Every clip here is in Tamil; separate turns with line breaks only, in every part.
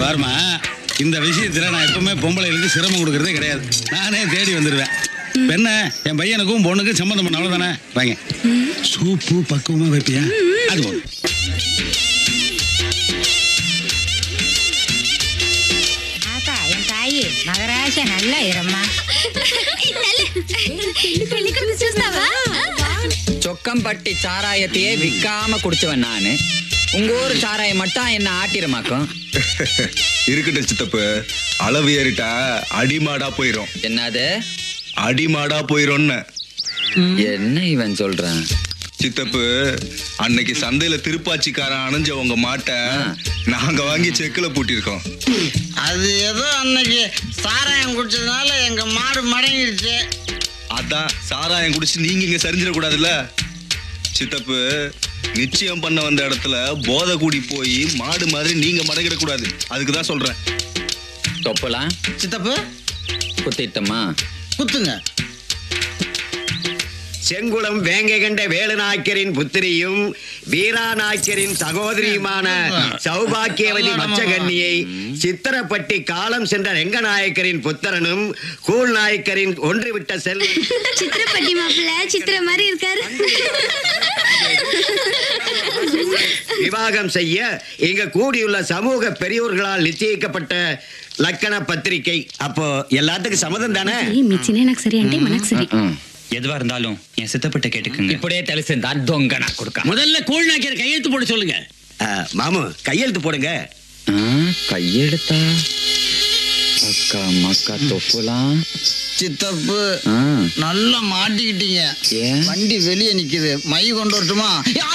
பாருமா இந்த விஷயத்துல நான் எப்பவுமே பொம்பளைகளுக்கு சிரமம் கொடுக்கறதே கிடையாது நானே தேடி வந்துடுவேன் இப்ப என்ன என் பையனுக்கும் பொண்ணுக்கும் சம்மந்தம் பண்ண அவ்வளவுதானே வாங்க சூப்பு பக்குவமா வைப்பியா அது போதும்
ஆத்தா என் தாயி மகராச நல்லா இரும்மா
చూస్తావా
சொக்கம்பட்டி சாராயத்தையே விற்காம குடிச்சவன் நானு உங்க ஊர் சாராயம் மட்டும் என்ன ஆட்டிரமாக்கும்
இருக்கட்டும் சித்தப்பு அளவு ஏறிட்டா அடிமாடா போயிரும்
என்னது
அடிமாடா போயிரும்னு
என்ன இவன் சொல்றான்
சித்தப்பு அன்னைக்கு சந்தையில திருப்பாச்சிக்காரன் அணைஞ்ச உங்க மாட்டை நாங்க வாங்கி செக்குல பூட்டியிருக்கோம்
அது ஏதோ அன்னைக்கு சாராயம் குடிச்சதுனால எங்க மாடு மடங்கிடுச்சு
அதான் சாராயம் குடிச்சு நீங்க இங்க சரிஞ்சிடக்கூடாதுல்ல சித்தப்பு நிச்சயம் பண்ண வந்த இடத்துல போதை கூடி போய் மாடு மாதிரி நீங்க மடங்கிடக்கூடாது அதுக்கு தான் சொல்றேன்
தொப்பலாம்
சித்தப்பு
குத்திட்டமா
குத்துங்க
செங்குளம் வேங்கை கண்ட வேலுநாயக்கரின் புத்திரியும் வீராநாயக்கரின் சகோதரியுமான சௌபாக்கியவதி மச்சகன்னியை சித்திரப்பட்டி காலம் சென்ற ரெங்கநாயக்கரின் புத்திரனும் கூழ் நாயக்கரின் ஒன்றுவிட்ட செல்வம்
చిత్రపట్టి మాపిల్ల చిత్ర మరి இருக்காரு
விவாகம் செய்ய இங்க கூடியுள்ள சமூக பெரியோர்களால் நிச்சயிக்கப்பட்ட லக்கண பத்திரிகை அப்போ எல்லாத்துக்கும் சம்மதம் தானே
మీ చిన్న నాకు సరి అంటే మనకు సరి
எதுவா இருந்தாலும் என் சித்தப்பட்ட கேட்டுக்குங்க
இப்படியே தெளிசிருந்தா தொங்கனா கொடுக்க
முதல்ல கூழ் நாக்கிற கையெழுத்து போட சொல்லுங்க
ஆ, மாமு கையெழுத்து போடுங்க
கையெடுத்தா அக்கா மக்கா தொப்புலாம்
சித்தப்பு
ஆ.
நல்லா மாட்டிக்கிட்டீங்க
ஏன்?
வண்டி வெளியே நிக்குது மை கொண்டு வரட்டுமா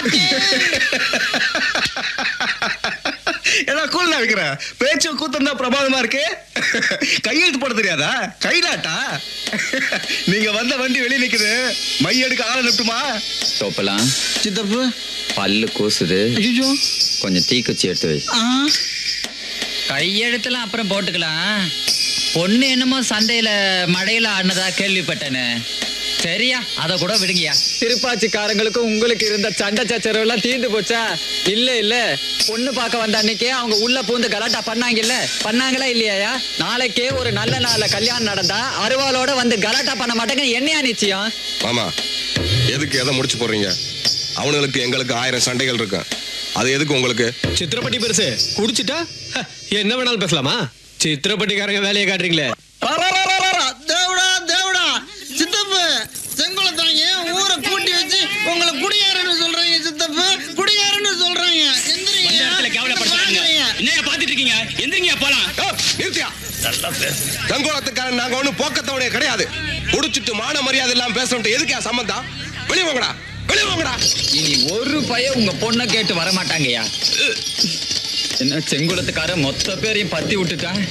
ஏன்னா கூல் வைக்கிற பேச்சு கூத்தம் தான் பிரமாதமா இருக்கு கையெழுத்து போட தெரியாதா கைலாட்டா நீங்க வந்த வண்டி வெளியே நிக்குது மை எடுக்க ஆள நிட்டுமா
தொப்பலாம்
சித்தப்பு
பல்லு கூசுது
ஐயோ
கொஞ்சம் தீக்குச்சி எடுத்து வை
ஆ
கையெழுத்துலாம் அப்புறம் போட்டுக்கலாம் பொண்ணு என்னமோ சந்தையில மழையில ஆடினதா கேள்விப்பட்டேனே சரியா அத கூட விடுங்கயா திருப்பாச்சிக்காரங்களுக்கும் உங்களுக்கு இருந்த சண்டை சச்சரவு எல்லாம் தீர்ந்து போச்சா இல்ல இல்ல பொண்ணு பார்க்க வந்த அன்னைக்கே அவங்க உள்ள பூந்து கலாட்டா பண்ணாங்கல்ல பண்ணாங்களா இல்லையா நாளைக்கே ஒரு நல்ல நாள்ல கல்யாணம் நடந்தா அருவாளோட வந்து கலாட்டா பண்ண மாட்டேங்க என்னையா நிச்சயம்
மாமா எதுக்கு எதை முடிச்சு போடுறீங்க அவனுங்களுக்கு எங்களுக்கு ஆயிரம் சண்டைகள் இருக்கு அது எதுக்கு உங்களுக்கு
சித்திரப்பட்டி பெருசு குடிச்சிட்டா ஹ, என்ன வேணாலும் பேசலாமா சித்திரப்பட்டிக்காரங்க வேலையை காட்டுறீங்களே
அரரரரர, தேவடா தேவடா சித்தப்பு செங்குளத்தாங்க ஊரை கூட்டி வச்சு உங்களை குடியாரன்னு சொல்றாங்க சித்தப்பு குடியாரன்னு சொல்றாங்க எந்திரிங்க பாக்குறீங்க
என்னைய பாத்துட்டு இருக்கீங்க எந்திரிங்க போலாம்
நிறுத்தியா கங்கோளத்துக்காரன் நாங்க ஒண்ணும் போக்கத்தவனே கிடையாது குடிச்சிட்டு மான மரியாதை இல்லாம பேசணும் எதுக்கா சம்பந்தம் வெளியே போங்கடா வெளியே போங்கடா
இனி ஒரு பையன் உங்க பொண்ணை கேட்டு வர மாட்டாங்கய்யா என்ன செங்குளத்துக்காரன் மொத்த பேரையும் பத்தி விட்டுட்டான்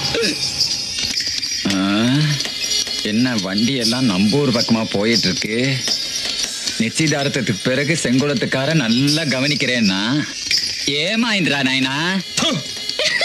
ஆ, என்ன வண்டி எல்லாம் நம்ம ஊர் பக்கமா போயிட்டு இருக்கு நிச்சயதார்த்தத்துக்கு பிறகு செங்குளத்துக்காரன் நல்லா கவனிக்கிறேன்னா ஏமா இந்திரா நாயனா
ஹம்,